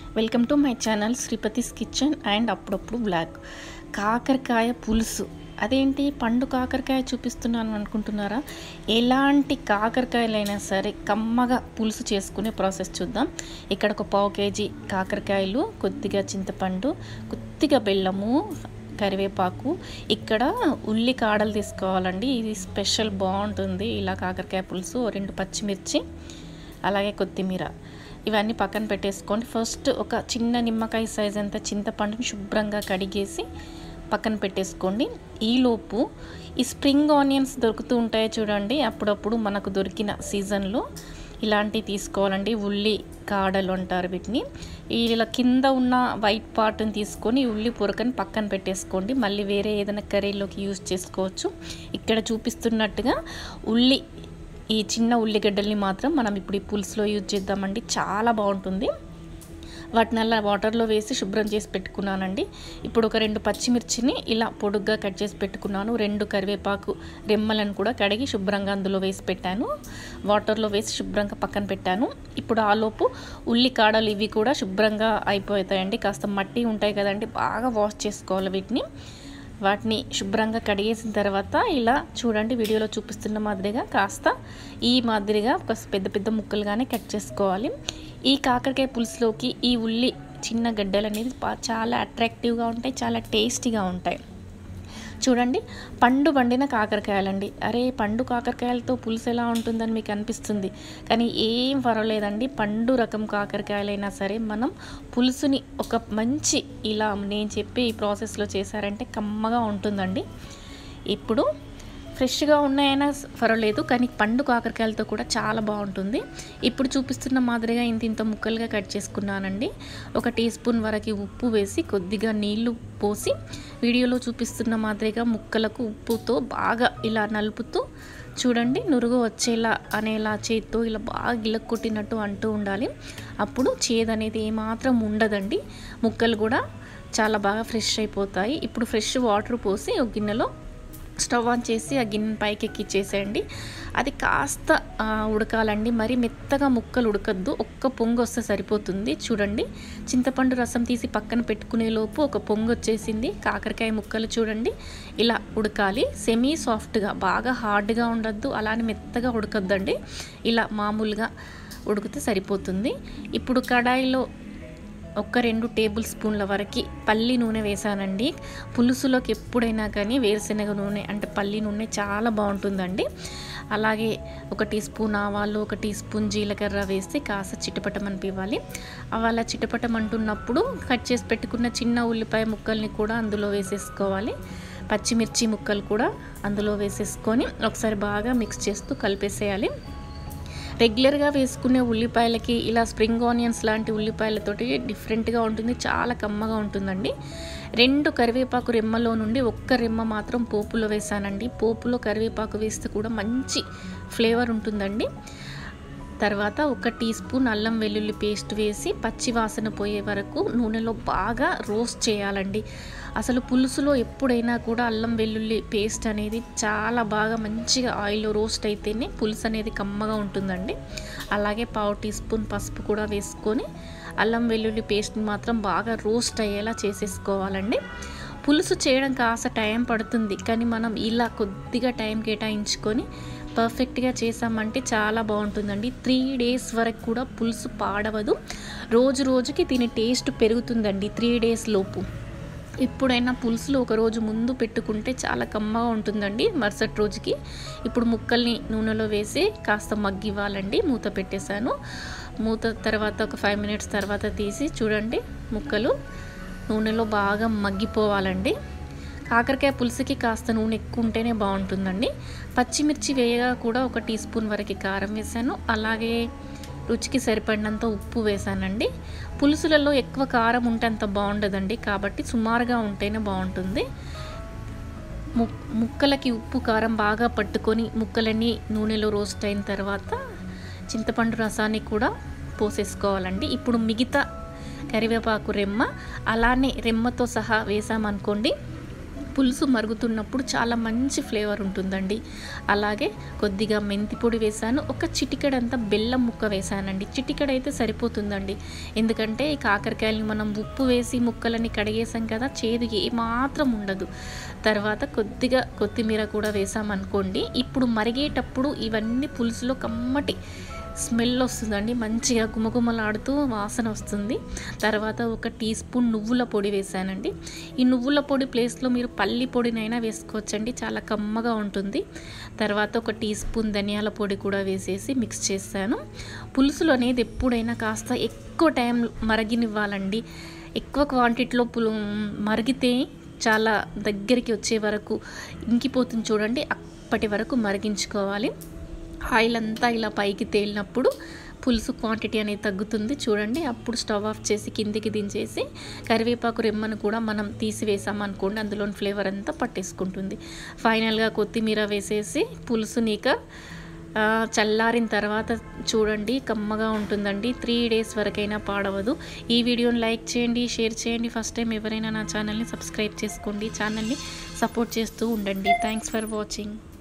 welcome to my channel Sripathi's kitchen and అప్పుడప్పుడు blog కాకరకాయ పులుసు అదేంటి పండు కాకరకాయ చూపిస్తున్నాను అనుకుంటున్నారా ఎలాంటి కాకరకాయలైనా సరే కమ్మగా పులుసు చేసుకునే ప్రాసెస్ చూద్దాం ఇక్కడ ఒక పావు కేజీ కాకరకాయలు కొద్దిగా చింతపండు కొద్దిగా బెల్లము కరివేపాకు ఇక్కడ ఉల్లి కాడలు తీసుకోవాలండి ఇది స్పెషల్ బాగుంటుంది ఇలా కాకరకాయ పులుసు ఓ రెండు పచ్చిమిర్చి అలాగే కొత్తిమీర ఇవన్నీ పక్కన పెట్టేసుకోండి ఫస్ట్ ఒక చిన్న నిమ్మకాయ సైజ్ అంత చింతపండుని శుభ్రంగా కడిగేసి పక్కన పెట్టేసుకోండి ఈలోపు ఈ స్ప్రింగ్ ఆనియన్స్ దొరుకుతూ ఉంటాయి చూడండి అప్పుడప్పుడు మనకు దొరికిన సీజన్లో ఇలాంటివి తీసుకోవాలండి ఉల్లి కాడలు అంటారు వీటిని ఇలా కింద ఉన్న వైట్ పార్ట్ని తీసుకొని ఉల్లి పొరకని పక్కన పెట్టేసుకోండి మళ్ళీ వేరే ఏదైనా కర్రీలోకి యూజ్ చేసుకోవచ్చు ఇక్కడ చూపిస్తున్నట్టుగా ఉల్లి ఈ చిన్న ఉల్లిగడ్డల్ని మాత్రం మనం ఇప్పుడు ఈ పులుసులో యూజ్ చేద్దామండి చాలా బాగుంటుంది వాటిని అలా వాటర్లో వేసి శుభ్రం చేసి పెట్టుకున్నానండి ఇప్పుడు ఒక రెండు పచ్చిమిర్చిని ఇలా పొడుగ్గా కట్ చేసి పెట్టుకున్నాను రెండు కరివేపాకు రెమ్మలను కూడా కడిగి శుభ్రంగా అందులో వేసి పెట్టాను వాటర్లో వేసి శుభ్రంగా పక్కన పెట్టాను ఇప్పుడు ఆలోపు ఉల్లి కాడలు ఇవి కూడా శుభ్రంగా అయిపోతాయండి కాస్త మట్టి ఉంటాయి కదండి బాగా వాష్ చేసుకోవాలి వీటిని వాటిని శుభ్రంగా కడిగేసిన తర్వాత ఇలా చూడండి వీడియోలో చూపిస్తున్న మాదిరిగా కాస్త ఈ మాదిరిగా ఒక పెద్ద పెద్ద ముక్కలుగానే కట్ చేసుకోవాలి ఈ కాకరకాయ పులుసులోకి ఈ ఉల్లి చిన్న గడ్డలు అనేది చాలా అట్రాక్టివ్గా ఉంటాయి చాలా టేస్టీగా ఉంటాయి చూడండి పండు పండిన కాకరకాయలండి అరే పండు కాకరకాయలతో పులుసు ఎలా ఉంటుందని మీకు అనిపిస్తుంది కానీ ఏం పర్వాలేదండి పండు రకం కాకరకాయలైనా సరే మనం పులుసుని ఒక మంచి ఇలా నేను చెప్పే ఈ ప్రాసెస్లో చేశారంటే కమ్మగా ఉంటుందండి ఇప్పుడు ఫ్రెష్గా ఉన్నాయైనా పర్వాలేదు కానీ పండు కాకరకాయలతో కూడా చాలా బాగుంటుంది ఇప్పుడు చూపిస్తున్న మాదిరిగా ఇంత ఇంత ముక్కలుగా కట్ చేసుకున్నానండి ఒక టీ స్పూన్ వరకు ఉప్పు వేసి కొద్దిగా నీళ్లు పోసి వీడియోలో చూపిస్తున్న మాదిరిగా ముక్కలకు ఉప్పుతో బాగా ఇలా నలుపుతూ చూడండి నురుగు వచ్చేలా అనేలా చేత్తో ఇలా బాగా గిలక్ కొట్టినట్టు అంటూ ఉండాలి అప్పుడు చేదు అనేది ఏమాత్రం ఉండదండి ముక్కలు కూడా చాలా బాగా ఫ్రెష్ అయిపోతాయి ఇప్పుడు ఫ్రెష్ వాటర్ పోసి ఒక గిన్నెలో స్టవ్ ఆన్ చేసి ఆ గిన్నె పైకి ఎక్కిచ్చేసేయండి అది కాస్త ఉడకాలండి మరి మెత్తగా ముక్కలు ఉడకద్దు ఒక్క పొంగు వస్తే సరిపోతుంది చూడండి చింతపండు రసం తీసి పక్కన పెట్టుకునే లోపు ఒక పొంగు వచ్చేసింది కాకరకాయ ముక్కలు చూడండి ఇలా ఉడకాలి సెమీ సాఫ్ట్గా బాగా హార్డ్గా ఉండద్దు అలానే మెత్తగా ఉడకద్దండి ఇలా మామూలుగా ఉడికితే సరిపోతుంది ఇప్పుడు కడాయిలో ఒక రెండు టేబుల్ స్పూన్ల వరకు పల్లి నూనె వేసానండి పులుసులోకి ఎప్పుడైనా కానీ వేరుశనగ నూనె అంటే పల్లి నూనె చాలా బాగుంటుందండి అలాగే ఒక టీ స్పూన్ ఆవాలు ఒక టీ స్పూన్ జీలకర్ర వేసి కాస్త చిటపటమనిపివ్వాలి అలా చిటపటమంటున్నప్పుడు కట్ చేసి పెట్టుకున్న చిన్న ఉల్లిపాయ ముక్కల్ని కూడా అందులో వేసేసుకోవాలి పచ్చిమిర్చి ముక్కలు కూడా అందులో వేసేసుకొని ఒకసారి బాగా మిక్స్ చేస్తూ కలిపేసేయాలి రెగ్యులర్గా వేసుకునే ఉల్లిపాయలకి ఇలా స్ప్రింగ్ ఆనియన్స్ లాంటి ఉల్లిపాయలతోటి డిఫరెంట్గా ఉంటుంది చాలా కమ్మగా ఉంటుందండి రెండు కరివేపాకు రెమ్మలో నుండి ఒక్క రెమ్మ మాత్రం పోపులో వేసానండి పోపులో కరివేపాకు వేస్తే కూడా మంచి ఫ్లేవర్ ఉంటుందండి తర్వాత ఒక టీ స్పూన్ అల్లం వెల్లుల్లి పేస్ట్ వేసి పచ్చి వాసన పోయే వరకు నూనెలో బాగా రోస్ట్ చేయాలండి అసలు పులుసులో ఎప్పుడైనా కూడా అల్లం వెల్లుల్లి పేస్ట్ అనేది చాలా బాగా మంచిగా ఆయిల్లో రోస్ట్ అయితేనే పులుసు అనేది కమ్మగా ఉంటుందండి అలాగే పావు టీ స్పూన్ పసుపు కూడా వేసుకొని అల్లం వెల్లుల్లి పేస్ట్ని మాత్రం బాగా రోస్ట్ అయ్యేలా చేసేసుకోవాలండి పులుసు చేయడం కాస్త టైం పడుతుంది కానీ మనం ఇలా కొద్దిగా టైం కేటాయించుకొని పర్ఫెక్ట్గా చేసామంటే చాలా బాగుంటుందండి త్రీ డేస్ వరకు కూడా పులుసు పాడవదు రోజు రోజుకి దీని టేస్ట్ పెరుగుతుందండి త్రీ డేస్ లోపు ఎప్పుడైనా పులుసులో ఒక రోజు ముందు పెట్టుకుంటే చాలా కమ్మగా ఉంటుందండి మరుసటి రోజుకి ఇప్పుడు ముక్కల్ని నూనెలో వేసి కాస్త మగ్గివ్వాలండి మూత పెట్టేశాను మూత తర్వాత ఒక ఫైవ్ మినిట్స్ తర్వాత తీసి చూడండి ముక్కలు నూనెలో బాగా మగ్గిపోవాలండి కాకరకాయ పులుసుకి కాస్త నూనె ఎక్కువ ఉంటేనే బాగుంటుందండి పచ్చిమిర్చి వేయగా కూడా ఒక టీ స్పూన్ వరకు కారం వేసాను అలాగే రుచికి సరిపడినంత ఉప్పు వేసానండి పులుసులలో ఎక్కువ కారం ఉంటే అంత బాగుండదండి కాబట్టి సుమారుగా ఉంటేనే బాగుంటుంది ముక్కలకి ఉప్పు కారం బాగా పట్టుకొని ముక్కలన్నీ నూనెలో రోస్ట్ అయిన తర్వాత చింతపండు రసాన్ని కూడా పోసేసుకోవాలండి ఇప్పుడు మిగతా కరివేపాకు రెమ్మ అలానే రెమ్మతో సహా వేసామనుకోండి పులుసు మరుగుతున్నప్పుడు చాలా మంచి ఫ్లేవర్ ఉంటుందండి అలాగే కొద్దిగా మెంతి పొడి వేసాను ఒక చిటికెడంతా బెల్లం ముక్క వేసానండి చిటికెడ అయితే సరిపోతుందండి ఎందుకంటే ఈ కాకరకాయలని మనం ఉప్పు వేసి ముక్కలని కడిగేసాం కదా చేదు ఏమాత్రం ఉండదు తర్వాత కొద్దిగా కొత్తిమీర కూడా వేసామనుకోండి ఇప్పుడు మరిగేటప్పుడు ఇవన్నీ పులుసులో కమ్మటి స్మెల్ వస్తుందండి మంచిగా గుమగుమలాడుతూ వాసన వస్తుంది తర్వాత ఒక టీ స్పూన్ నువ్వుల పొడి వేసానండి ఈ నువ్వుల పొడి ప్లేస్లో మీరు పల్లి పొడినైనా వేసుకోవచ్చండి చాలా కమ్మగా ఉంటుంది తర్వాత ఒక టీ స్పూన్ ధనియాల పొడి కూడా వేసేసి మిక్స్ చేశాను పులుసులు అనేది ఎప్పుడైనా కాస్త ఎక్కువ టైం మరగినివ్వాలండి ఎక్కువ క్వాంటిటీలో పులు మరిగితే చాలా దగ్గరికి వచ్చే వరకు ఇంకిపోతుంది చూడండి అప్పటి వరకు మరిగించుకోవాలి ఆయిల్ అంతా ఇలా పైకి తేలినప్పుడు పులుసు క్వాంటిటీ అనేది తగ్గుతుంది చూడండి అప్పుడు స్టవ్ ఆఫ్ చేసి కిందికి దించేసి కరివేపాకు రెమ్మను కూడా మనం తీసివేసామనుకోండి అందులోని ఫ్లేవర్ అంతా పట్టేసుకుంటుంది ఫైనల్గా కొత్తిమీర వేసేసి పులుసు నీక ఆ, చల్లారిన తర్వాత చూడండి కమ్మగా ఉంటుందండి త్రీ డేస్ వరకైనా పాడవదు ఈ వీడియోని లైక్ చేయండి షేర్ చేయండి ఫస్ట్ టైం ఎవరైనా నా ఛానల్ని సబ్స్క్రైబ్ చేసుకోండి ఛానల్ని సపోర్ట్ చేస్తూ ఉండండి థ్యాంక్స్ ఫర్ వాచింగ్